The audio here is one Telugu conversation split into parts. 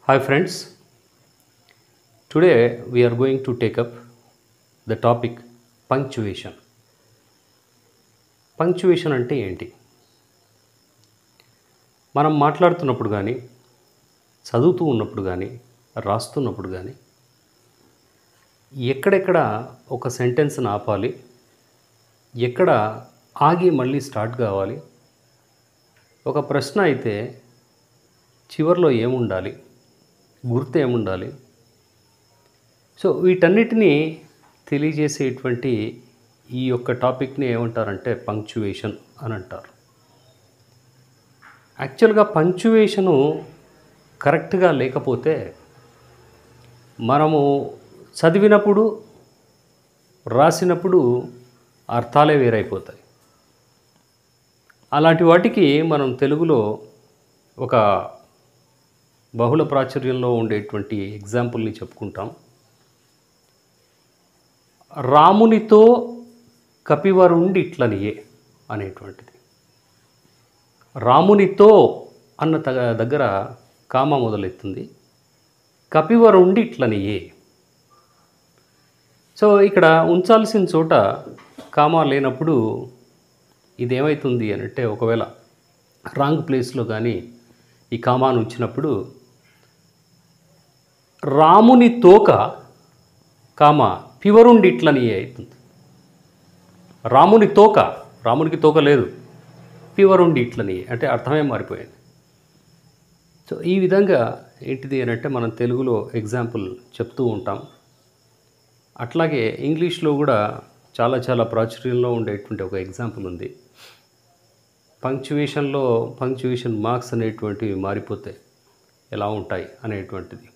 Hi friends, today we are going to take up the topic punctuation. Punctuation అంటే ఏంటి మనం మాట్లాడుతున్నప్పుడు కానీ చదువుతూ ఉన్నప్పుడు కానీ రాస్తున్నప్పుడు కానీ ఎక్కడెక్కడ ఒక సెంటెన్స్ని ఆపాలి ఎక్కడ ఆగి మళ్ళీ స్టార్ట్ కావాలి ఒక ప్రశ్న అయితే చివరిలో ఏముండాలి గుర్తు ఏముండాలి సో వీటన్నిటినీ తెలియజేసేటువంటి ఈ యొక్క టాపిక్ని ఏమంటారంటే పంక్చువేషన్ అని అంటారు యాక్చువల్గా పంక్చువేషను కరెక్ట్గా లేకపోతే మనము చదివినప్పుడు రాసినప్పుడు అర్థాలే వేరైపోతాయి అలాంటి వాటికి మనం తెలుగులో ఒక బహుళ ప్రాచుర్యంలో ఉండేటువంటి ఎగ్జాంపుల్ని చెప్పుకుంటాం రామునితో కపివరుండి ఇట్లనియే అనేటువంటిది రామునితో అన్న తగ దగ్గర కామ మొదలెత్తుంది కపివరుండి ఇట్లనియే సో ఇక్కడ ఉంచాల్సిన చోట కామా లేనప్పుడు ఇది ఏమవుతుంది అని అంటే ఒకవేళ రాంగ్ ప్లేస్లో కానీ ఈ కామాను ఉంచినప్పుడు రాముని తోక కామ పివరుండి ఇట్లని అవుతుంది రాముని తోక రామునికి తోక లేదు పివరుండి ఇట్లని అంటే అర్థమే మారిపోయింది సో ఈ విధంగా ఏంటిది అని అంటే మనం తెలుగులో ఎగ్జాంపుల్ చెప్తూ ఉంటాం అట్లాగే ఇంగ్లీష్లో కూడా చాలా చాలా ప్రాచుర్యంలో ఉండేటువంటి ఒక ఎగ్జాంపుల్ ఉంది పంక్చువేషన్లో పంక్చువేషన్ మార్క్స్ అనేటువంటివి మారిపోతే ఎలా ఉంటాయి అనేటువంటిది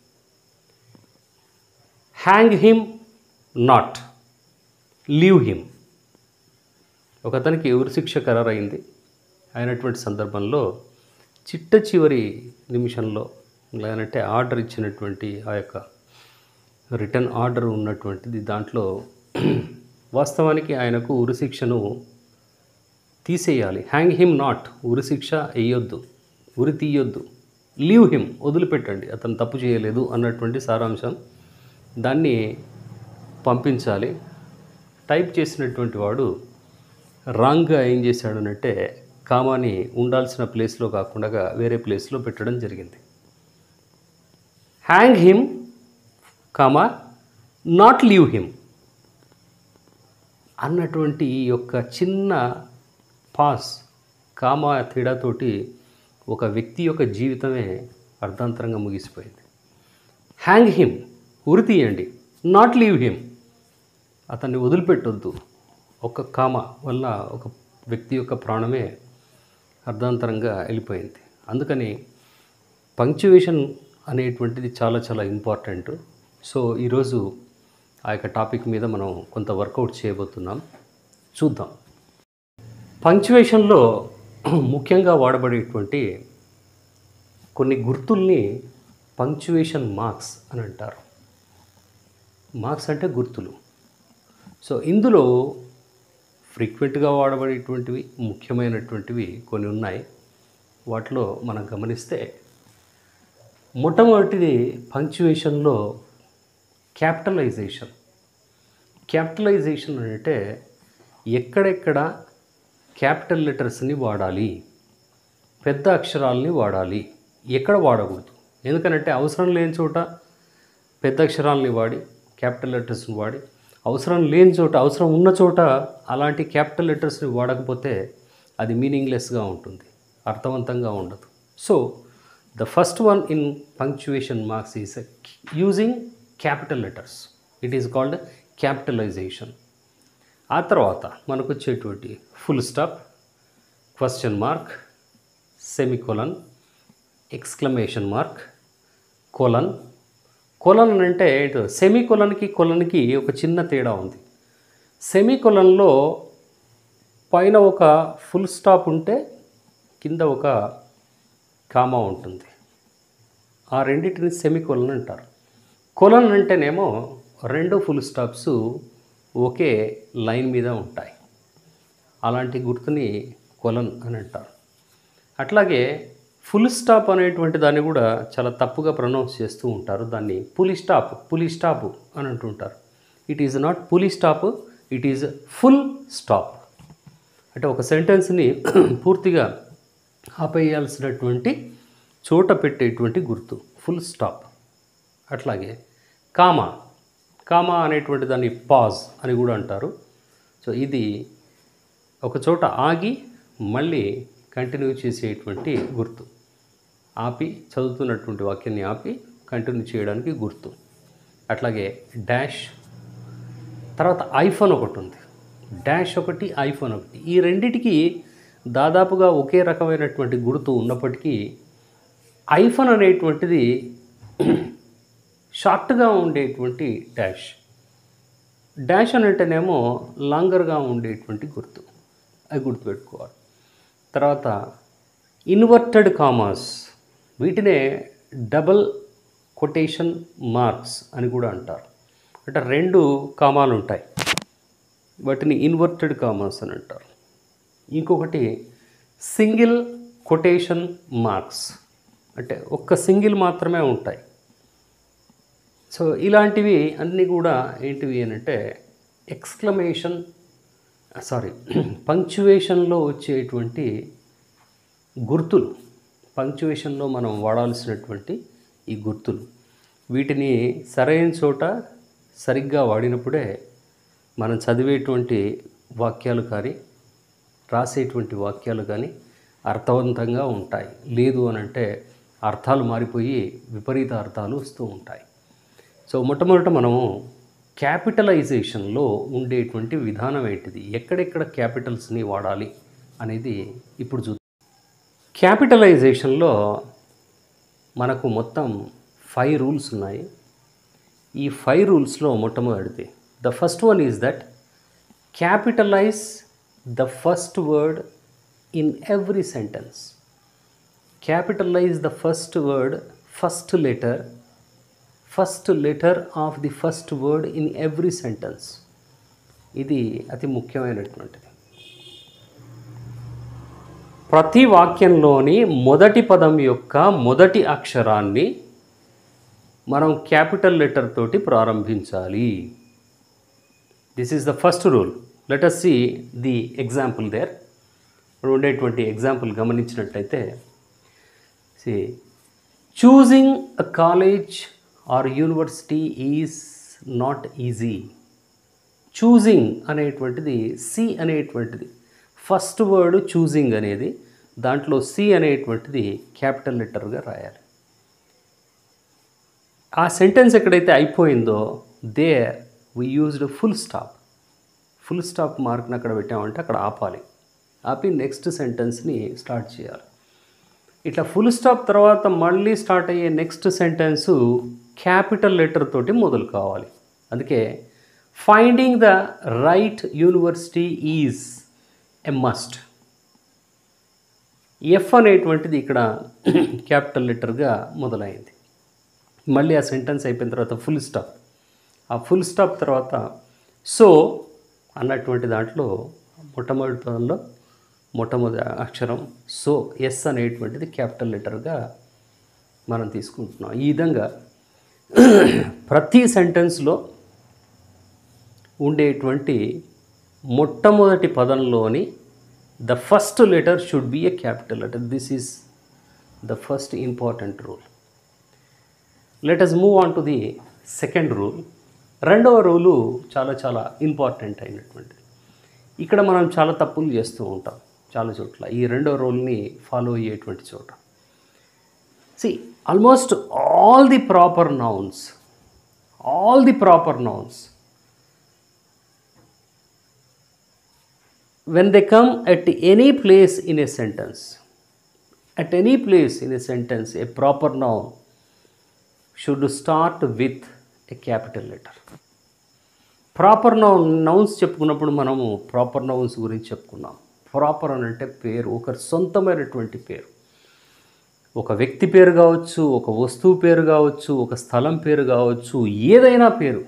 hang him not leave him ఒక అతనికి ఉరిశిక్ష ఖరారైంది అయినటువంటి సందర్భంలో చిట్ట చివరి నిమిషంలో లేదంటే ఆర్డర్ ఇచ్చినటువంటి ఆ యొక్క రిటర్న్ ఆర్డర్ ఉన్నటువంటిది దాంట్లో వాస్తవానికి ఆయనకు ఉరిశిక్షను తీసేయాలి హ్యాంగ్ హిమ్ నాట్ ఉరిశిక్ష వేయొద్దు ఉరి తీయొద్దు లీవ్ హిమ్ వదిలిపెట్టండి అతను తప్పు చేయలేదు అన్నటువంటి సారాంశం దాన్ని పంపించాలి టైప్ చేసినటువంటి వాడు రాంగ్గా ఏం చేశాడనంటే కామాని ఉండాల్సిన ప్లేస్లో కాకుండా వేరే ప్లేస్లో పెట్టడం జరిగింది hang him comma not leave him అన్నటువంటి ఈ యొక్క చిన్న పాస్ కామా తేడాతోటి ఒక వ్యక్తి యొక్క జీవితమే అర్ధాంతరంగా ముగిసిపోయింది హ్యాంగ్ హిమ్ ఉరి తీయండి నాట్ లీవ్ హిమ్ అతన్ని వదిలిపెట్టొద్దు ఒక కామ వల్ల ఒక వ్యక్తి యొక్క ప్రాణమే అర్ధాంతరంగా వెళ్ళిపోయింది అందుకని పంక్చువేషన్ అనేటువంటిది చాలా చాలా ఇంపార్టెంట్ సో ఈరోజు ఆ యొక్క టాపిక్ మీద మనం కొంత వర్కౌట్ చేయబోతున్నాం చూద్దాం పంక్చువేషన్లో ముఖ్యంగా వాడబడేటువంటి కొన్ని గుర్తుల్ని పంక్చువేషన్ మార్క్స్ అని అంటారు మార్క్స్ అంటే గుర్తులు సో ఇందులో ఫ్రీక్వెంట్గా వాడబడేటువంటివి ముఖ్యమైనటువంటివి కొన్ని ఉన్నాయి వాటిలో మనం గమనిస్తే మొట్టమొదటిది పంక్చువేషన్లో క్యాపిటలైజేషన్ క్యాపిటలైజేషన్ అంటే ఎక్కడెక్కడ క్యాపిటల్ లెటర్స్ని వాడాలి పెద్ద అక్షరాలని వాడాలి ఎక్కడ వాడకూడదు ఎందుకనంటే అవసరం లేని చోట పెద్ద అక్షరాలని వాడి క్యాపిటల్ లెటర్స్ని వాడి అవసరం లేని చోట అవసరం ఉన్న చోట అలాంటి క్యాపిటల్ లెటర్స్ని వాడకపోతే అది మీనింగ్లెస్గా ఉంటుంది అర్థవంతంగా ఉండదు so the first one in punctuation marks is using capital letters it is called capitalization ఆ తర్వాత మనకు వచ్చేటువంటి full stop question mark semicolon exclamation mark colon colon అంటే సెమీ కొలన్కి కొలన్కి ఒక చిన్న తేడా ఉంది సెమీ కొలన్లో పైన ఒక ఫుల్ స్టాప్ ఉంటే కింద ఒక కామా ఉంటుంది ఆ రెండింటిని సెమీ కొలన్ అంటారు కొలన్ అంటేనేమో రెండు ఫుల్ స్టాప్స్ ఒకే లైన్ మీద ఉంటాయి అలాంటి గుర్తుని కొలన్ అని అంటారు అట్లాగే ఫుల్ స్టాప్ అనేటువంటి దాన్ని కూడా చాలా తప్పుగా ప్రొనౌన్స్ చేస్తూ ఉంటారు దాన్ని పులి స్టాప్ పులి స్టాప్ అని అంటుంటారు ఇట్ ఈజ్ నాట్ పులి stop it is full stop అంటే ఒక సెంటెన్స్ని పూర్తిగా ఆపేయాల్సినటువంటి చోట పెట్టేటువంటి గుర్తు ఫుల్ స్టాప్ అట్లాగే కామా కామా అనేటువంటి దాన్ని పాజ్ అని కూడా అంటారు సో ఇది ఒక చోట ఆగి మళ్ళీ కంటిన్యూ చేసేటువంటి గుర్తు ఆపి చదువుతున్నటువంటి వాక్యాన్ని ఆపి కంటిన్యూ చేయడానికి గుర్తు అట్లాగే డాష్ తర్వాత ఐఫోన్ ఒకటి ఉంది డాష్ ఒకటి ఐఫోన్ ఒకటి ఈ రెండిటికి దాదాపుగా ఒకే రకమైనటువంటి గుర్తు ఉన్నప్పటికీ ఐఫోన్ అనేటువంటిది షార్ట్గా ఉండేటువంటి డాష్ డాష్ అని అంటేనేమో లాంగర్గా ఉండేటువంటి గుర్తు అది గుర్తుపెట్టుకోవాలి తర్వాత ఇన్వర్టెడ్ కామర్స్ వీటినే డబల్ కొటేషన్ మార్క్స్ అని కూడా అంటారు అంటే రెండు కామాలు ఉంటాయి వాటిని ఇన్వర్టెడ్ కామర్స్ అని అంటారు ఇంకొకటి సింగిల్ కొటేషన్ మార్క్స్ అంటే ఒక్క సింగిల్ మాత్రమే ఉంటాయి సో ఇలాంటివి అన్నీ కూడా ఏంటివి అని అంటే ఎక్స్క్లమేషన్ సారీ పంక్చువేషన్లో వచ్చేటువంటి గుర్తులు పంక్చువేషన్లో మనం వాడాల్సినటువంటి ఈ గుర్తులు వీటిని సరైన చోట సరిగ్గా వాడినప్పుడే మనం చదివేటువంటి వాక్యాలు కానీ రాసేటువంటి వాక్యాలు కానీ అర్థవంతంగా ఉంటాయి లేదు అని అంటే అర్థాలు మారిపోయి విపరీత అర్థాలు వస్తూ ఉంటాయి సో మొట్టమొదట మనము క్యాపిటలైజేషన్లో ఉండేటువంటి విధానం ఏంటిది ఎక్కడెక్కడ క్యాపిటల్స్ని వాడాలి అనేది ఇప్పుడు చూద్దాం క్యాపిటలైజేషన్లో మనకు మొత్తం ఫైవ్ రూల్స్ ఉన్నాయి ఈ ఫైవ్ రూల్స్లో మొట్టమొదటిది the first one is that capitalize the first word in every sentence capitalize the first word first letter first letter of the first word in every sentence ఇది అతి ముఖ్యమైనటువంటిది ప్రతి వాక్యంలోని మొదటి పదం యొక్క మొదటి అక్షరాన్ని మనం క్యాపిటల్ లెటర్ తోటి ప్రారంభించాలి this is the first rule let us see the example there ఇప్పుడు ఉండేటువంటి ఎగ్జాంపుల్ గమనించినట్లయితే see choosing a college or university is not easy choosing అనేటువంటిది సి అనేటువంటిది ఫస్ట్ వర్డ్ చూజింగ్ అనేది దాంట్లో సి అనేటువంటిది క్యాపిటల్ లెటర్గా రాయాలి ఆ సెంటెన్స్ ఎక్కడైతే అయిపోయిందో they we used full stop full stop మార్క్ని అక్కడ పెట్టామంటే అక్కడ ఆపాలి ఆపి నెక్స్ట్ సెంటెన్స్ని స్టార్ట్ చేయాలి ఇట్లా ఫుల్ స్టాప్ తర్వాత మళ్ళీ స్టార్ట్ అయ్యే నెక్స్ట్ సెంటెన్సు క్యాపిటల్ లెటర్ తోటి మొదలు కావాలి అందుకే finding the right university is a must F అనేటువంటిది ఇక్కడ క్యాపిటల్ లెటర్గా మొదలైంది మళ్ళీ ఆ సెంటెన్స్ అయిపోయిన తర్వాత ఫుల్ స్టాప్ ఆ ఫుల్ స్టాప్ తర్వాత సో అన్నటువంటి దాంట్లో మొట్టమొదటి పదంలో మొట్టమొదటి అక్షరం సో ఎస్ అనేటువంటిది క్యాపిటల్ లెటర్గా మనం తీసుకుంటున్నాం ఈ విధంగా ప్రతి సెంటెన్స్లో ఉండేటువంటి మొట్టమొదటి పదంలోని the first letter should be a capital letter this is the first important rule let us move on to the second rule రెండవ రూలు చాలా చాలా ఇంపార్టెంట్ అయినటువంటిది ఇక్కడ మనం చాలా తప్పులు చేస్తూ ఉంటాం చాలా చోట్ల ఈ రెండవ రూల్ని ఫాలో అయ్యేటువంటి చోట see almost all the proper nouns all the proper nouns when they come at any place in a sentence at any place in a sentence a proper noun should start with a capital letter proper noun nouns చెప్పుకున్నప్పుడు మనము ప్రాపర్ నౌన్స్ గురించి చెప్పుకున్నాం ప్రాపర్ అని అంటే పేరు ఒక సొంతమైనటువంటి పేరు ఒక వ్యక్తి పేరు కావచ్చు ఒక వస్తువు పేరు కావచ్చు ఒక స్థలం పేరు కావచ్చు ఏదైనా పేరు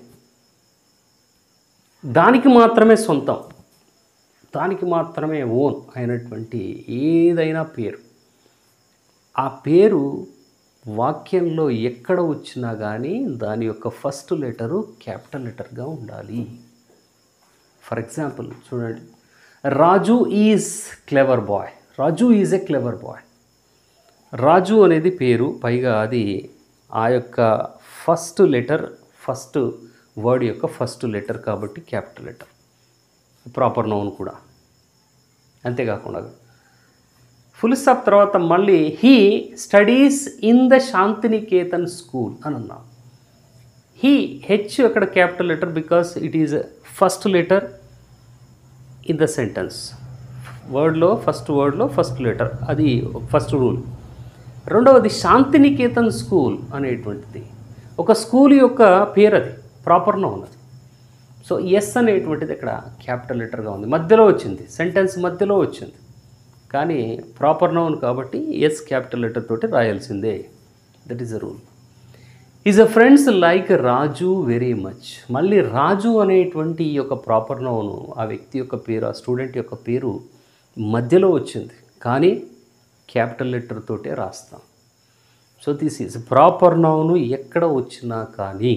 దానికి మాత్రమే సొంతం దానికి మాత్రమే ఓన్ అయినటువంటి ఏదైనా పేరు ఆ పేరు వాక్యంలో ఎక్కడ వచ్చినా కానీ దాని యొక్క ఫస్ట్ లెటరు క్యాపిటల్ లెటర్గా ఉండాలి ఫర్ ఎగ్జాంపుల్ చూడండి Raju is clever boy Raju is a clever boy Raju అనేది పేరు పైగా అది ఆ యొక్క ఫస్ట్ లెటర్ ఫస్ట్ వర్డ్ యొక్క ఫస్ట్ లెటర్ కాబట్టి క్యాపిటల్ లెటర్ ప్రాపర్ నౌన్ కూడా అంతేకాకుండా ఫుల్ స్టాప్ తర్వాత మళ్ళీ he studies in the Shantiniketan school అని అన్నాం హీ హెచ్ అక్కడ capital letter because it is first letter in the sentence వర్డ్లో ఫస్ట్ వర్డ్లో ఫస్ట్ లెటర్ అది ఫస్ట్ రూల్ రెండవది శాంతినికేతన్ స్కూల్ అనేటువంటిది ఒక స్కూల్ యొక్క పేరు అది ప్రాపర్లో ఉన్నది సో ఎస్ అనేటువంటిది ఇక్కడ క్యాపిటల్ లెటర్గా ఉంది మధ్యలో వచ్చింది సెంటెన్స్ మధ్యలో వచ్చింది కానీ ప్రాపర్ నౌన్ కాబట్టి ఎస్ క్యాపిటల్ లెటర్ తోటి రాయాల్సిందే that is a rule is a friends like Raju very much మళ్ళీ రాజు అనేటువంటి ఈ యొక్క ప్రాపర్ నౌను ఆ వ్యక్తి యొక్క పేరు ఆ స్టూడెంట్ యొక్క పేరు మధ్యలో వచ్చింది కానీ క్యాపిటల్ లెటర్ తోటే రాస్తాం so this is proper noun ఎక్కడ వచ్చినా కానీ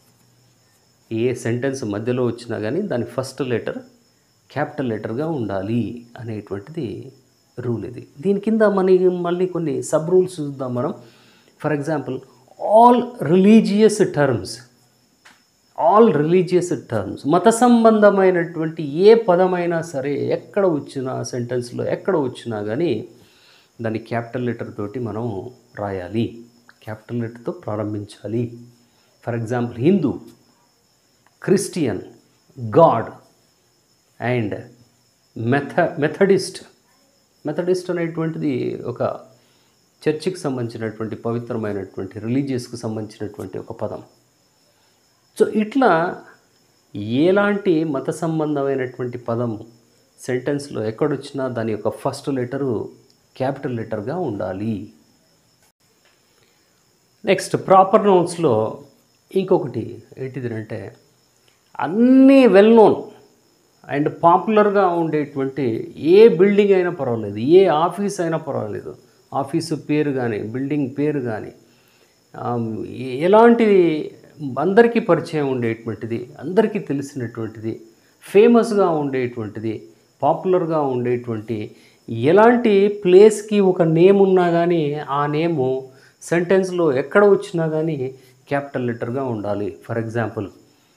ఏ సెంటెన్స్ మధ్యలో వచ్చినా కానీ దాని ఫస్ట్ లెటర్ క్యాపిటల్ లెటర్గా ఉండాలి అనేటువంటిది రూల్ ఇది దీని కింద మన మళ్ళీ కొన్ని సబ్ రూల్స్ చూద్దాం మనం for example all religious terms all religious terms మత సంబంధమైనటువంటి ఏ పదమైనా సరే ఎక్కడ వచ్చినా సెంటెన్స్లో ఎక్కడ వచ్చినా కానీ దాన్ని క్యాపిటల్ లెటర్ తోటి మనం రాయాలి క్యాపిటల్ లెటర్తో ప్రారంభించాలి for example Hindu Christian God and meth Methodist Methodist అనేటువంటిది ఒక చర్చికి సంబంధించినటువంటి పవిత్రమైనటువంటి రిలీజియస్కి సంబంధించినటువంటి ఒక పదం సో ఇట్లా ఎలాంటి మత సంబంధమైనటువంటి పదం సెంటెన్స్లో ఎక్కడొచ్చినా దాని యొక్క ఫస్ట్ లెటరు క్యాపిటల్ లెటర్గా ఉండాలి నెక్స్ట్ ప్రాపర్ నౌన్స్లో ఇంకొకటి ఏంటిది అంటే అన్నీ వెల్ నోన్ అండ్ పాపులర్గా ఉండేటువంటి ఏ బిల్డింగ్ అయినా పర్వాలేదు ఏ ఆఫీస్ అయినా పర్వాలేదు ఆఫీసు పేరు కానీ బిల్డింగ్ పేరు కానీ ఎలాంటిది అందరికీ పరిచయం ఉండేటువంటిది అందరికీ తెలిసినటువంటిది ఫేమస్గా ఉండేటువంటిది పాపులర్గా ఉండేటువంటి ఎలాంటి ప్లేస్కి ఒక నేమ్ ఉన్నా కానీ ఆ నేము సెంటెన్స్లో ఎక్కడ వచ్చినా కానీ క్యాపిటల్ లెటర్గా ఉండాలి ఫర్ ఎగ్జాంపుల్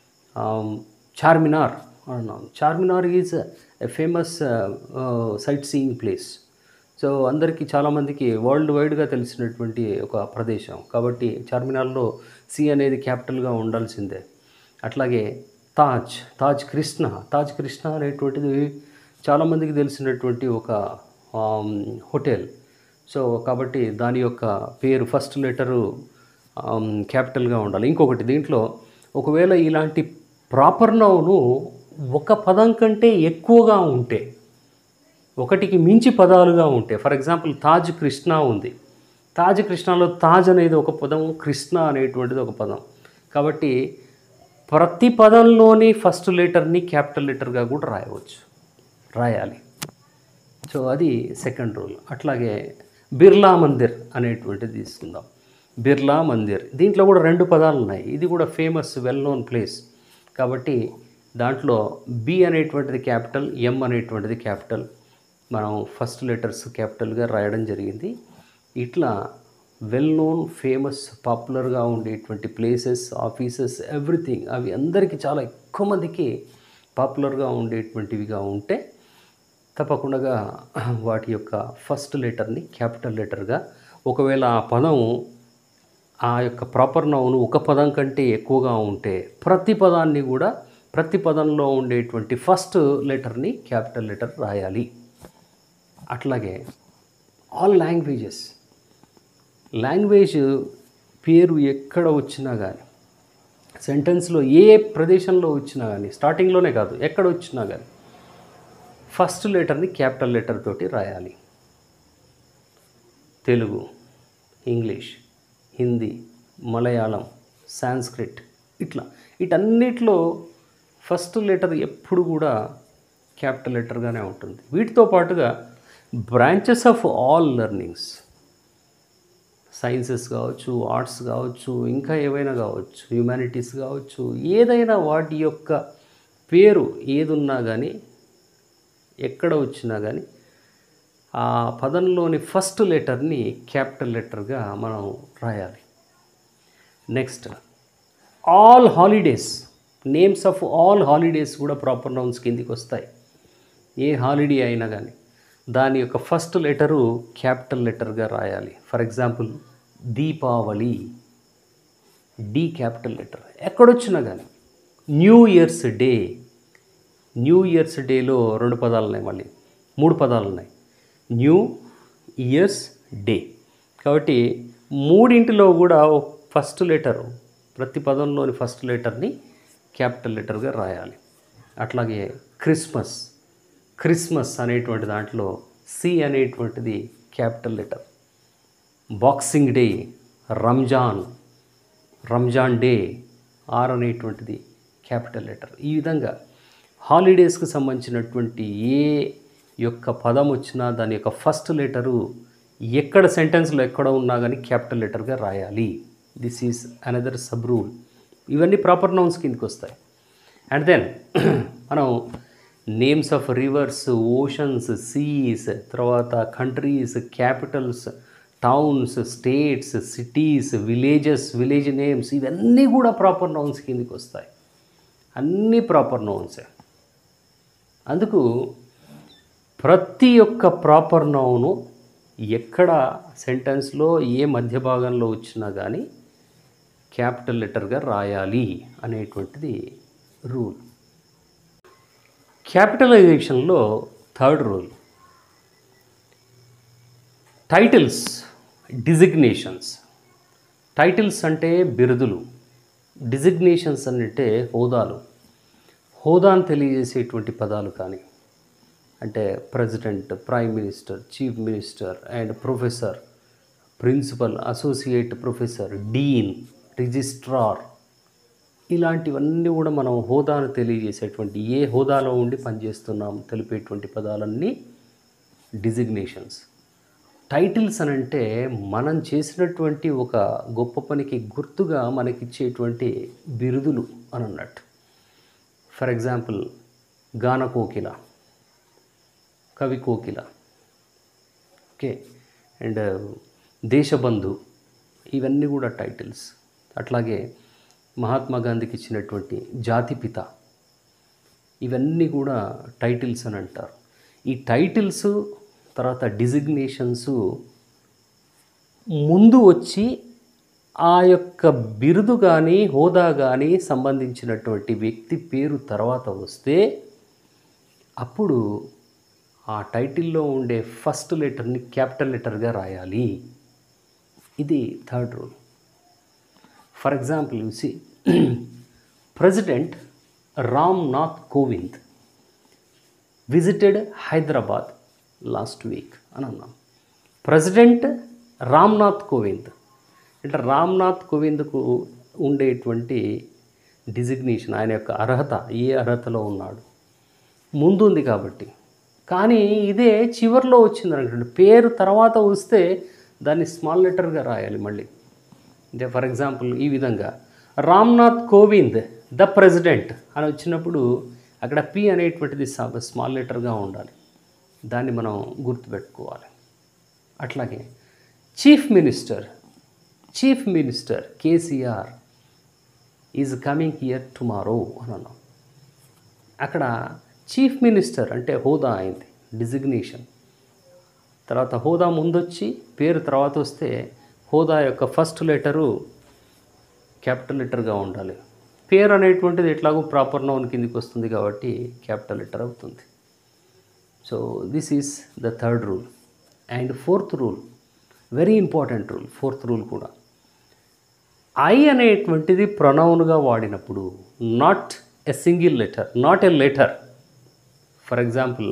చార్మినార్ అన్నాం Charminar is a famous sightseeing place so అందరికీ చాలామందికి వరల్డ్ వైడ్గా తెలిసినటువంటి ఒక ప్రదేశం కాబట్టి చార్మినార్లో సి అనేది క్యాపిటల్గా ఉండాల్సిందే అట్లాగే తాజ్ తాజ్ కృష్ణ తాజ్ కృష్ణ అనేటువంటిది చాలామందికి తెలిసినటువంటి ఒక ఆమ్, హోటల్ సో కాబట్టి దాని యొక్క పేరు ఫస్ట్ లెటరు క్యాపిటల్గా ఉండాలి ఇంకొకటి దీంట్లో ఒకవేళ ఇలాంటి ప్రాపర్ నౌను ఒక పదం కంటే ఎక్కువగా ఉంటే ఒకటికి మించి పదాలుగా ఉంటే ఫర్ ఎగ్జాంపుల్ తాజ్ కృష్ణ ఉంది తాజ్ కృష్ణలో తాజ్ అనేది ఒక పదం కృష్ణ అనేటువంటిది ఒక పదం కాబట్టి ప్రతి పదంలోని ఫస్ట్ లెటర్ని క్యాపిటల్ లెటర్గా కూడా రాయవచ్చు రాయాలి సో అది సెకండ్ రూల్ అట్లాగే బిర్లా మందిర్ అనేటువంటిది తీసుకుందాం బిర్లా మందిర్ దీంట్లో కూడా రెండు పదాలు ఉన్నాయి ఇది కూడా ఫేమస్ వెల్ నోన్ ప్లేస్ కాబట్టి దాంట్లో బి అనేటువంటిది క్యాపిటల్ ఎం అనేటువంటిది క్యాపిటల్ మనం ఫస్ట్ లెటర్స్ క్యాపిటల్గా రాయడం జరిగింది ఇట్లా వెల్ నోన్ ఫేమస్ పాపులర్గా ఉండేటువంటి ప్లేసెస్ ఆఫీసెస్ ఎవ్రీథింగ్ అవి అందరికీ చాలా ఎక్కువ మందికి పాపులర్గా ఉండేటువంటివిగా ఉంటే తప్పకుండా వాటి యొక్క ఫస్ట్ లెటర్ని క్యాపిటల్ లెటర్గా ఒకవేళ ఆ పదం ఆ యొక్క ప్రాపర్ నౌను ఒక పదం కంటే ఎక్కువగా ఉంటే ప్రతి పదాన్ని కూడా ప్రతి పదంలో ఉండేటువంటి ఫస్ట్ లెటర్ని క్యాపిటల్ లెటర్ రాయాలి అట్లాగే ఆల్ లాంగ్వేజెస్ లాంగ్వేజ్ పేరు ఎక్కడ వచ్చినా కానీ సెంటెన్స్లో ఏ ప్రదేశంలో వచ్చినా కానీ స్టార్టింగ్లోనే కాదు ఎక్కడ వచ్చినా కానీ ఫస్ట్ లెటర్ని క్యాపిటల్ లెటర్ తోటి రాయాలి తెలుగు ఇంగ్లీష్ హిందీ మలయాళం సాంస్క్రిట్ ఇట్లా వీటన్నిటిలో ఫస్ట్ లెటర్ ఎప్పుడు కూడా క్యాపిటల్ లెటర్గానే ఉంటుంది వీటితో పాటుగా branches of all learnings sciences కావచ్చు ఆర్ట్స్ కావచ్చు ఇంకా ఏవైనా కావచ్చు హ్యుమానిటీస్ కావచ్చు ఏదైనా వాటి యొక్క పేరు ఏదున్నా కానీ ఎక్కడ వచ్చినా కానీ ఆ పదంలోని ఫస్ట్ లెటర్ని క్యాపిటల్ లెటర్గా మనం రాయాలి next all holidays names of all holidays కూడా ప్రాపర్ నౌన్స్ కిందికి వస్తాయి ఏ హాలిడే అయినా కానీ దాని యొక్క ఫస్ట్ లెటరు క్యాపిటల్ లెటర్గా రాయాలి for example Deepavali D capital letter ఎక్కడొచ్చినా కానీ New Year's Day New Year's డేలో రెండు పదాలు ఉన్నాయి మళ్ళీ మూడు పదాలు ఉన్నాయి న్యూ ఇయర్స్ డే కాబట్టి మూడింటిలో కూడా ఫస్ట్ లెటర్ ప్రతి పదంలోని ఫస్ట్ లెటర్ని క్యాపిటల్ లెటర్గా రాయాలి అట్లాగే క్రిస్మస్ క్రిస్మస్ అనేటువంటి దాంట్లో సి అనేటువంటిది capital letter Boxing Day Ramzan Ramzan day or అనేటువంటిది క్యాపిటల్ లెటర్ ఈ విధంగా హాలిడేస్కి సంబంధించినటువంటి ఏ యొక్క పదం వచ్చినా దాని యొక్క ఫస్ట్ లెటరు ఎక్కడ సెంటెన్స్లో ఎక్కడ ఉన్నా కానీ క్యాపిటల్ లెటర్గా రాయాలి this is another sub rule ఇవన్నీ ప్రాపర్ నౌన్స్ కిందకి వస్తాయి అండ్ దెన్ మనం names of rivers oceans seas తర్వాత countries capitals towns states cities villages village names ఇవన్నీ కూడా ప్రాపర్ నౌన్స్ కిందకి వస్తాయి అన్నీ ప్రాపర్ నౌన్సే అందుకు ప్రతి ఒక్క ప్రాపర్ నౌను ఎక్కడ సెంటెన్స్లో ఏ మధ్య భాగంలో వచ్చినా కానీ క్యాపిటల్ లెటర్గా రాయాలి అనేటువంటిది రూల్ క్యాపిటలైజేషన్లో third rule titles designations titles అంటే బిరుదులు డిజిగ్నేషన్స్ అంటే హోదాలు హోదాను తెలియజేసేటువంటి పదాలు కానీ అంటే president prime minister chief minister and professor principal associate professor dean registrar ఇలాంటివన్నీ కూడా మనం హోదాను తెలియజేసేటువంటి ఏ హోదాలో ఉండి పనిచేస్తున్నాం తెలిపేటువంటి పదాలన్నీ డిజిగ్నేషన్స్ టైటిల్స్ అని అంటే మనం చేసినటువంటి ఒక గొప్ప పనికి గుర్తుగా మనకిచ్చేటువంటి బిరుదులు అని అన్నట్టు ఫర్ ఎగ్జాంపుల్ గాన కోకిల కవి కోకిల ఓకే అండ్ దేశబంధు ఇవన్నీ కూడా టైటిల్స్ అట్లాగే మహాత్మా గాంధీకి ఇచ్చినటువంటి జాతిపిత ఇవన్నీ కూడా టైటిల్స్ అని అంటారు ఈ టైటిల్స్ తర్వాత డిజిగ్నేషన్స్ ముందు వచ్చి ఆ యొక్క బిరుదు కానీ హోదా కానీ సంబంధించినటువంటి వ్యక్తి పేరు తర్వాత వస్తే అప్పుడు ఆ టైటిల్లో ఉండే ఫస్ట్ లెటర్ని క్యాపిటల్ లెటర్గా రాయాలి ఇది థర్డ్ రూల్ ఫర్ ఎగ్జాంపుల్ చూసి president Ramnath Kovind visited Hyderabad last week అని అన్నాం ప్రెసిడెంట్ రామ్నాథ్ కోవింద్ అంటే రామ్నాథ్ కోవింద్కు ఉండేటువంటి డిజిగ్నేషన్ ఆయన యొక్క అర్హత ఏ అర్హతలో ఉన్నాడు ముందు ఉంది కాబట్టి కానీ ఇదే చివరిలో వచ్చింది అనుకోండి పేరు తర్వాత వస్తే దాన్ని స్మాల్ లెటర్గా రాయాలి మళ్ళీ అంటే ఫర్ ఎగ్జాంపుల్ ఈ విధంగా రామ్నాథ్ కోవింద్ ద ప్రెసిడెంట్ అని వచ్చినప్పుడు అక్కడ పి అనేటువంటిది స్మాల్ లెటర్గా ఉండాలి దాన్ని మనం గుర్తుపెట్టుకోవాలి అట్లాగే chief minister chief minister KCR is coming here tomorrow అని అన్నాం అక్కడ చీఫ్ మినిస్టర్ అంటే హోదా అయింది డిజిగ్నేషన్ తర్వాత హోదా ముందొచ్చి పేరు తర్వాత వస్తే హోదా యొక్క ఫస్ట్ లెటరు క్యాపిటల్ లెటర్గా ఉండాలి పేరు అనేటువంటిది ఎట్లాగో ప్రాపర్ నౌన్ కిందికి వస్తుంది కాబట్టి క్యాపిటల్ లెటర్ అవుతుంది so this is the third rule and fourth rule very important rule fourth rule కూడా ఐ అనేటువంటిది ప్రొనౌన్గా వాడినప్పుడు not a single letter not a letter for example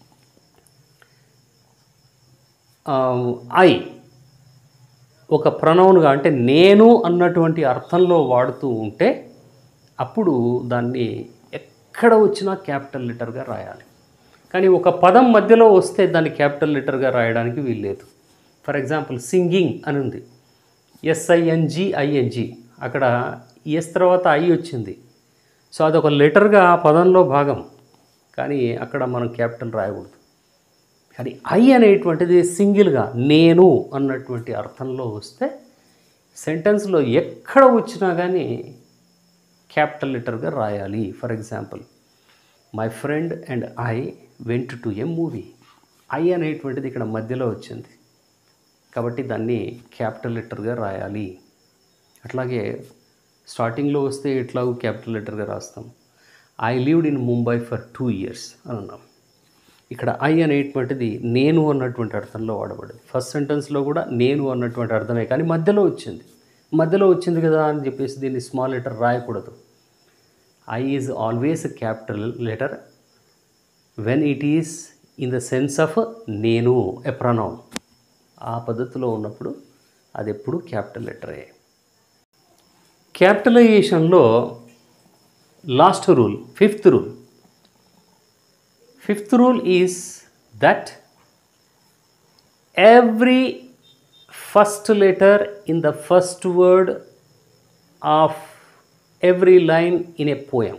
I ఒక ప్రొనౌన్గా అంటే నేను అన్నటువంటి అర్థంలో వాడుతూ ఉంటే అప్పుడు దాన్ని ఎక్కడ వచ్చినా క్యాపిటల్ లెటర్గా రాయాలి కానీ ఒక పదం మధ్యలో వస్తే దాన్ని క్యాపిటల్ లెటర్గా రాయడానికి వీల్లేదు ఫర్ ఎగ్జాంపుల్ సింగింగ్ అని ఉంది ఎస్ఐఎన్జి ఐఎన్జి అక్కడ ఎస్ తర్వాత ఐ వచ్చింది సో అదొక లెటర్గా ఆ పదంలో భాగం కానీ అక్కడ మనం క్యాపిటల్ రాయకూడదు కానీ ఐ అనేటువంటిది సింగిల్గా నేను అన్నటువంటి అర్థంలో వస్తే సెంటెన్స్లో ఎక్కడ వచ్చినా కానీ క్యాపిటల్ లెటర్గా రాయాలి for example my friend and I went to a movie I అనేటువంటిది ఇక్కడ మధ్యలో వచ్చింది కాబట్టి దాన్ని క్యాపిటల్ లెటర్గా రాయాలి అట్లాగే స్టార్టింగ్లో వస్తే ఎట్లాగో క్యాపిటల్ లెటర్గా రాస్తాం I lived in Mumbai for two years అని అన్నాం ఇక్కడ ఐ అనేటువంటిది నేను అన్నటువంటి అర్థంలో వాడబడింది ఫస్ట్ సెంటెన్స్లో కూడా నేను అన్నటువంటి అర్థమే కానీ మధ్యలో వచ్చింది మధ్యలో వచ్చింది కదా అని చెప్పేసి దీన్ని స్మాల్ లెటర్ రాయకూడదు I is always capital letter when it is in the sense of నేను ఎ ప్రనౌన్ ఆ పద్ధతిలో ఉన్నప్పుడు అది ఎప్పుడు క్యాపిటల్ లెటరే క్యాపిటలైజేషన్లో last rule fifth rule fifth rule is that every first letter in the first word of every line in a poem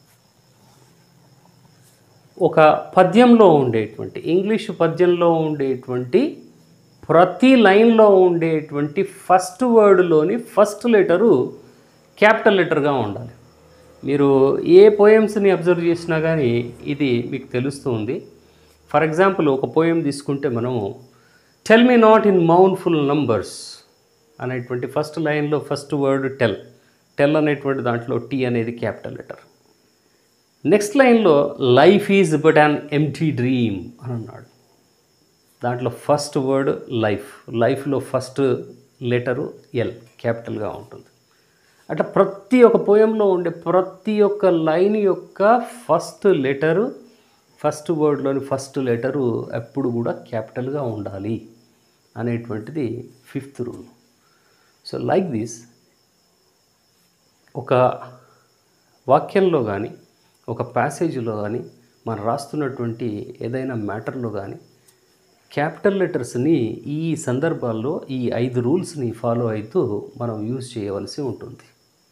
ఒక పద్యంలో ఉండేటువంటి ఇంగ్లీష్ పద్యంలో ఉండేటువంటి ప్రతి లైన్లో ఉండేటువంటి ఫస్ట్ వర్డ్లోని ఫస్ట్ లెటరు క్యాపిటల్ లెటర్గా ఉండాలి మీరు ఏ పోయమ్స్ని అబ్జర్వ్ చేసినా కానీ ఇది మీకు తెలుస్తుంది ఫర్ ఎగ్జాంపుల్ ఒక పోయం తీసుకుంటే మనము tell me not in mournful numbers అనేటువంటి ఫస్ట్ లైన్లో ఫస్ట్ వర్డ్ టెల్ టెల్ అనేటువంటి దాంట్లో టీ అనేది క్యాపిటల్ లెటర్ నెక్స్ట్ లైన్లో life is but an empty dream అని అన్నాడు దాంట్లో ఫస్ట్ వర్డ్ లైఫ్ లైఫ్లో ఫస్ట్ లెటరు ఎల్ క్యాపిటల్గా ఉంటుంది అట్లా ప్రతి ఒక్క పోయంలో ఉండే ప్రతి ఒక్క లైన్ యొక్క ఫస్ట్ లెటరు ఫస్ట్ వర్డ్లోని ఫస్ట్ లెటరు ఎప్పుడు కూడా క్యాపిటల్గా ఉండాలి అనేటువంటిది fifth rule so like this ఒక వాక్యంలో కానీ ఒక ప్యాసేజీలో కానీ మనం రాస్తున్నటువంటి ఏదైనా మ్యాటర్లో కానీ క్యాపిటల్ లెటర్స్ని ఈ సందర్భాల్లో ఈ ఐదు రూల్స్ని ఫాలో అవుతూ మనం యూజ్ చేయవలసి ఉంటుంది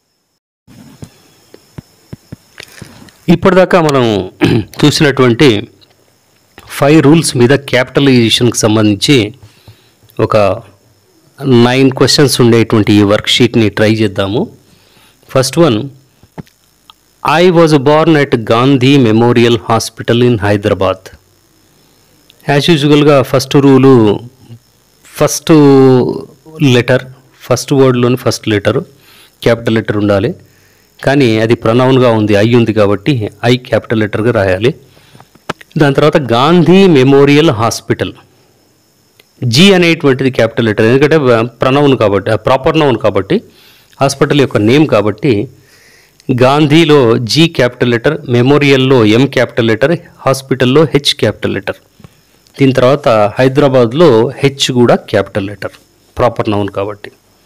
ఇప్పటిదాకా మనం చూసినటువంటి ఫైవ్ రూల్స్ మీద క్యాపిటలైజేషన్కి సంబంధించి ఒక నైన్ క్వశ్చన్స్ ఉండేటువంటి ఈ వర్క్షీట్ని ట్రై చేద్దాము first one I was born at Gandhi Memorial Hospital in Hyderabad as యూజువల్గా first rule first letter first వర్డ్లోని ఫస్ట్ లెటరు క్యాపిటల్ లెటర్ ఉండాలి కానీ అది ప్రొనౌన్గా ఉంది ఐ ఉంది కాబట్టి ఐ క్యాపిటల్ లెటర్గా రాయాలి దాని తర్వాత గాంధీ మెమోరియల్ హాస్పిటల్ జీ అనేటువంటిది క్యాపిటల్ లెటర్ ఎందుకంటే ప్రనౌన్ కాబట్టి ప్రాపర్ నౌన్ కాబట్టి హాస్పిటల్ యొక్క నేమ్ కాబట్టి గాంధీలో జీ క్యాపిటల్ లెటర్ మెమోరియల్లో ఎం క్యాపిటల్ లెటర్ హాస్పిటల్లో హెచ్ క్యాపిటల్ లెటర్ దీని తర్వాత హైదరాబాద్లో హెచ్ కూడా క్యాపిటల్ లెటర్ ప్రాపర్ నౌన్ కాబట్టి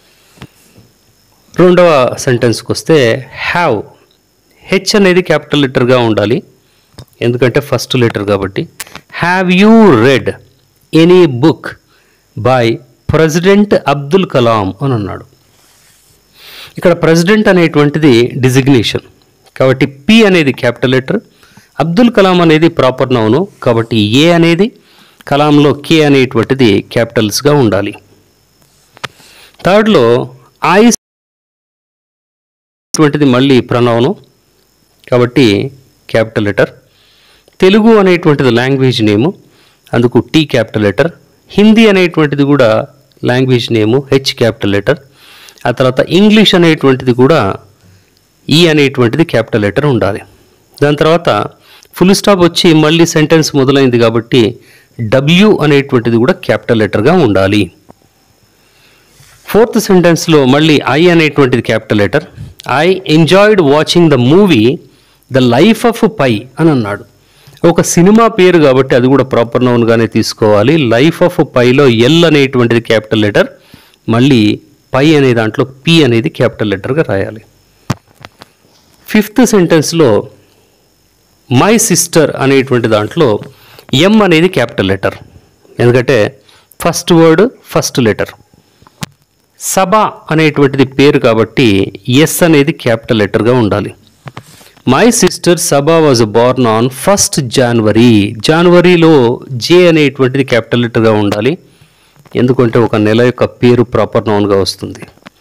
రెండవ సెంటెన్స్కి వస్తే హ్యావ్ హెచ్ అనేది క్యాపిటల్ లెటర్గా ఉండాలి ఎందుకంటే ఫస్ట్ లెటర్ కాబట్టి have you read any book by president Abdul Kalam అని అన్నాడు ఇక్కడ ప్రెసిడెంట్ అనేటువంటిది డిజిగ్నేషన్ కాబట్టి పి అనేది క్యాపిటల్ లెటర్ అబ్దుల్ కలాం అనేది ప్రాపర్ నౌను కాబట్టి ఏ అనేది కలాంలో కే అనేటువంటిది క్యాపిటల్స్గా ఉండాలి థర్డ్లో ఐ అనేటువంటిది మళ్ళీ ప్రణవను కాబట్టి క్యాపిటల్ లెటర్ తెలుగు అనేటువంటిది లాంగ్వేజ్ నేము అందుకు టీ క్యాపిటల్ లెటర్ హిందీ అనేటువంటిది కూడా language name H capital letter ఆ తర్వాత ఇంగ్లీష్ అనేటువంటిది కూడా ఈ అనేటువంటిది క్యాపిటల్ లెటర్ ఉండాలి దాని తర్వాత ఫుల్ స్టాప్ వచ్చి మళ్ళీ సెంటెన్స్ మొదలైంది కాబట్టి డబ్ల్యూ అనేటువంటిది కూడా క్యాపిటల్ లెటర్గా ఉండాలి ఫోర్త్ సెంటెన్స్లో మళ్ళీ ఐ అనేటువంటిది capital letter I enjoyed watching the movie the Life of Pi అని అన్నాడు ఒక సినిమా పేరు కాబట్టి అది కూడా ప్రాపర్ నౌన్గానే తీసుకోవాలి లైఫ్ ఆఫ్ పైలో ఎల్ అనేటువంటిది క్యాపిటల్ లెటర్ మళ్ళీ పై అనే దాంట్లో పి అనేది క్యాపిటల్ లెటర్గా రాయాలి ఫిఫ్త్ సెంటెన్స్లో మై సిస్టర్ అనేటువంటి దాంట్లో ఎం అనేది క్యాపిటల్ లెటర్ ఎందుకంటే first word first letter Sabha అనేటువంటిది పేరు కాబట్టి ఎస్ అనేది క్యాపిటల్ లెటర్గా ఉండాలి my sister Sabha was born on first January జనవరిలో జే అనేటువంటిది క్యాపిటల్ లెటర్గా ఉండాలి ఎందుకంటే ఒక నెల యొక్క పేరు ప్రాపర్ నౌన్గా వస్తుంది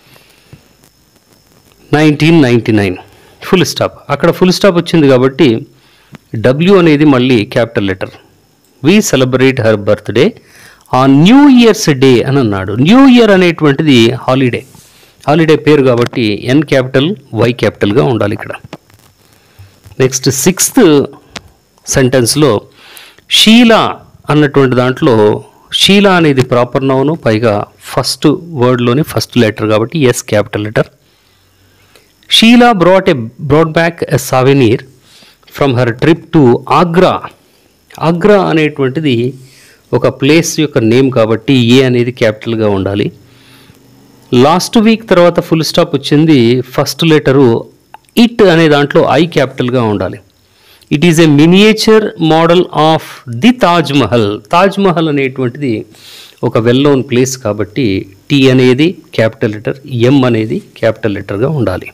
nineteen ninety nine full stop అక్కడ ఫుల్ స్టాప్ వచ్చింది కాబట్టి డబ్ల్యూ అనేది మళ్ళీ capital letter we celebrate her birthday on New Year's Day అని అన్నాడు న్యూ ఇయర్ అనేటువంటిది హాలిడే హాలిడే పేరు కాబట్టి ఎన్ క్యాపిటల్ వై క్యాపిటల్గా ఉండాలి ఇక్కడ నెక్స్ట్ సిక్స్త్ సెంటెన్స్లో షీలా అన్నటువంటి దాంట్లో షీలా అనేది ప్రాపర్ నౌను పైగా ఫస్ట్ వర్డ్లోని ఫస్ట్ లెటర్ కాబట్టి S capital letter Sheela brought a brought back a souvenir from her trip to Agra Agra అనేటువంటిది ఒక ప్లేస్ యొక్క నేమ్ కాబట్టి ఏ అనేది క్యాపిటల్గా ఉండాలి లాస్ట్ వీక్ తర్వాత ఫుల్ స్టాప్ వచ్చింది ఫస్ట్ లెటరు ఇట్ అనే దాంట్లో ఐ క్యాపిటల్గా ఉండాలి it is a miniature model of the Taj Mahal Taj Mahal అనేటువంటిది ఒక వెల్ నోన్ ప్లేస్ కాబట్టి టీ అనేది క్యాపిటల్ లెటర్ ఎం అనేది క్యాపిటల్ లెటర్గా ఉండాలి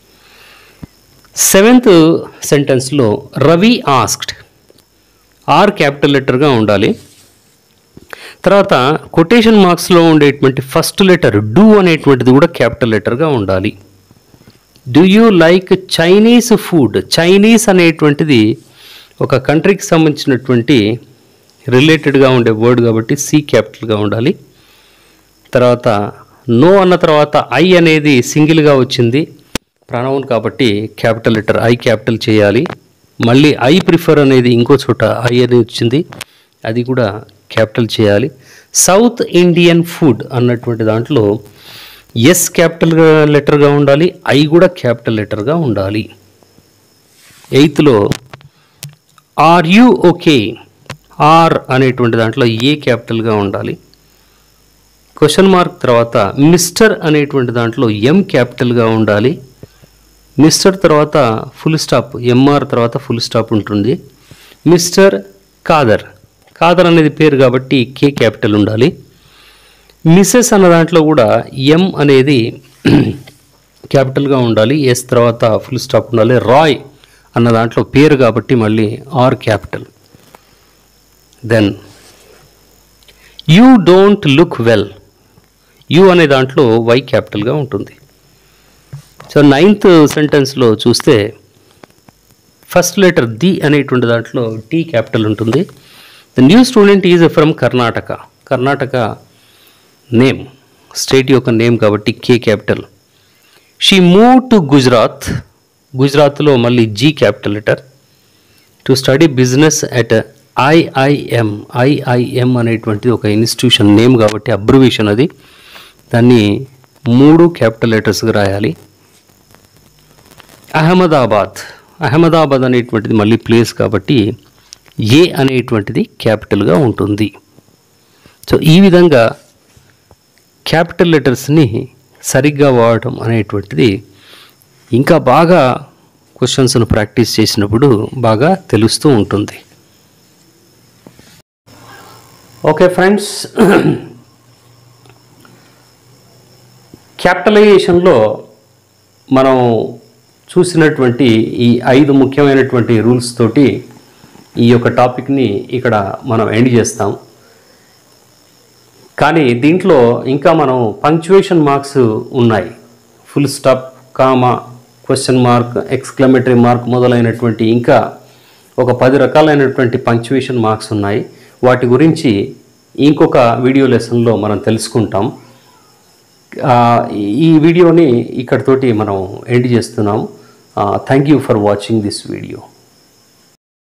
సెవెంత్ సెంటెన్స్లో రవి ఆస్క్డ్ ఆర్ క్యాపిటల్ లెటర్గా ఉండాలి తర్వాత కొటేషన్ మార్క్స్లో ఉండేటువంటి ఫస్ట్ లెటర్ డూ అనేటువంటిది కూడా క్యాపిటల్ లెటర్గా ఉండాలి do you like Chinese food Chinese అనేటువంటిది ఒక కంట్రీకి సంబంధించినటువంటి రిలేటెడ్గా ఉండే వర్డ్ కాబట్టి సి క్యాపిటల్గా ఉండాలి తర్వాత నో అన్న తర్వాత ఐ అనేది సింగిల్గా వచ్చింది ప్రనౌన్ కాబట్టి క్యాపిటల్ లెటర్ ఐ క్యాపిటల్ చేయాలి మళ్ళీ ఐ ప్రిఫర్ అనేది ఇంకో చోట ఐ అనేది వచ్చింది అది కూడా క్యాపిటల్ చేయాలి సౌత్ ఇండియన్ ఫుడ్ అన్నటువంటి దాంట్లో ఎస్ క్యాపిటల్ లెటర్గా ఉండాలి ఐ కూడా క్యాపిటల్ లెటర్గా ఉండాలి ఎయిత్లో ఆర్ యు ఓకే ఆర్ అనేటువంటి దాంట్లో ఏ క్యాపిటల్గా ఉండాలి క్వశ్చన్ మార్క్ తర్వాత మిస్టర్ అనేటువంటి దాంట్లో ఎం క్యాపిటల్గా ఉండాలి మిస్టర్ తర్వాత ఫుల్ స్టాప్ ఎంఆర్ తర్వాత ఫుల్ స్టాప్ ఉంటుంది మిస్టర్ కాదర్ కాదర్ అనేది పేరు కాబట్టి కే క్యాపిటల్ ఉండాలి మిస్సెస్ అన్న దాంట్లో కూడా ఎం అనేది క్యాపిటల్గా ఉండాలి ఎస్ తర్వాత ఫుల్ స్టాప్ ఉండాలి రాయ్ అన్న దాంట్లో పేరు కాబట్టి మళ్ళీ R capital then you don't look well you అనే దాంట్లో వై క్యాపిటల్గా ఉంటుంది సో నైన్త్ సెంటెన్స్లో చూస్తే ఫస్ట్ లెటర్ ది అనేటువంటి దాంట్లో టీ క్యాపిటల్ ఉంటుంది the new student is from Karnataka Karnataka name state యొక్క నేమ్ కాబట్టి K capital she move to Gujarat గుజరాత్లో మళ్ళీ G capital letter to study business at IIM IIM అనేటువంటిది ఒక ఇన్స్టిట్యూషన్ నేమ్ కాబట్టి అబ్రివేషన్ అది దాన్ని మూడు క్యాపిటల్ లెటర్స్గా రాయాలి అహ్మదాబాద్ అహ్మదాబాద్ అనేటువంటిది మళ్ళీ ప్లేస్ కాబట్టి ఏ అనేటువంటిది క్యాపిటల్గా ఉంటుంది సో ఈ విధంగా క్యాపిటల్ లెటర్స్ని సరిగ్గా వాడటం అనేటువంటిది ఇంకా బాగా క్వశ్చన్స్ను ప్రాక్టీస్ చేసినప్పుడు బాగా తెలుస్తూ ఉంటుంది ఓకే ఫ్రెండ్స్ క్యాపిటలైజేషన్లో మనం చూసినటువంటి ఈ ఐదు ముఖ్యమైనటువంటి రూల్స్ తోటి ఈ యొక్క టాపిక్ని ఇక్కడ మనం ఎండ్ చేస్తాం కానీ దీంట్లో ఇంకా మనం పంక్చువేషన్ మార్క్స్ ఉన్నాయి full stop comma question mark exclamatory mark మొదలైనటువంటి ఇంకా ఒక పది రకాలైనటువంటి పంక్చువేషన్ మార్క్స్ ఉన్నాయి వాటి గురించి ఇంకొక వీడియో లెసన్లో మనం తెలుసుకుంటాం ఆ, ఈ వీడియోని ఇక్కడితోటి మనం ఎండ్ చేస్తున్నాం thank you for watching this video